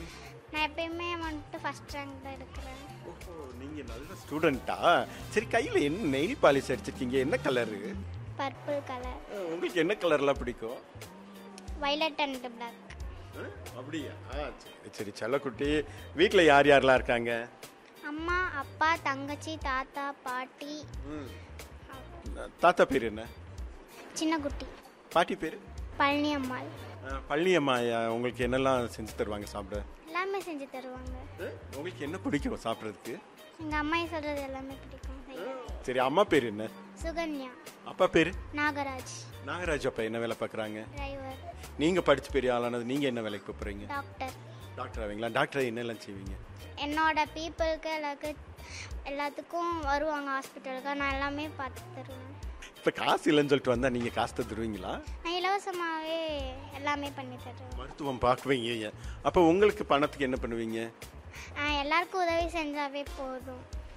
நான் எப்பயுமே வந்துட்டு ஃபஸ்ட் ரேங்க் தான் எடுக்கிறேன் ஓஹோ நீங்கள் நல்ல ஸ்டூடெண்ட்டா சரி கையில் என்ன நெயில் பாலிஷ் அடிச்சிருக்கீங்க என்ன கலரு பர்பிள் கலர் உங்களுக்கு என்ன கலர்லாம் பிடிக்கும் வைலட் அண்ட் பிளாக் ஆ, அப்படியா ஆ, சரி சரி செல்லக்குட்டி வீட்டில் யார் யாரெல்லாம் இருக்காங்க அம்மா அப்பா தங்கச்சி தாத்தா பாட்டி தாத்தா பேர் என்ன சின்ன குட்டி பாட்டி பேர் பழனி அம்மாள் பழனியம்மா ஐயா, உங்களுக்கு என்னெல்லாம் செஞ்சு தருவாங்க சாப்பிட எல்லாமே செஞ்சு தருவாங்க ஆ, உங்களுக்கு என்ன பிடிக்கும் சாப்பிட்றதுக்கு எங்கள் அம்மா சொல்கிறது எல்லாமே பிடிக்கும் செய்ய. சரி அம்மா பேர் என்ன சுகன்யா அப்பா பேர் நாகராஜ் நாகராஜ் அப்பா என்ன வேலை பார்க்குறாங்க டிரைவர் நீங்கள் படிச்சு பெரிய ஆளானது நீங்கள் என்ன வேலைக்கு போக போகிறீங்க டாக்டர் டாக்டர் ஆவீங்களா டாக்டர் என்னெல்லாம் செய்வீங்க என்னோட பீப்புளுக்கு எல்லாருக்கும் எல்லாத்துக்கும் வருவாங்க ஹாஸ்பிட்டலுக்கு நான் எல்லாமே பார்த்து தருவேன் இப்போ காசு இல்லைன்னு சொல்லிட்டு வந்தால் நீங்கள் காசு தருவீங்களா நான் இலவசமாகவே எல்லாமே பண்ணி தருவேன் மருத்துவம் பார்க்குவீங்க அப்போ உங்களுக்கு பணத்துக்கு என்ன பண்ணுவீங்க ஆஹ் எல்லாருக்கும் உதவி செஞ்சாவே போதும்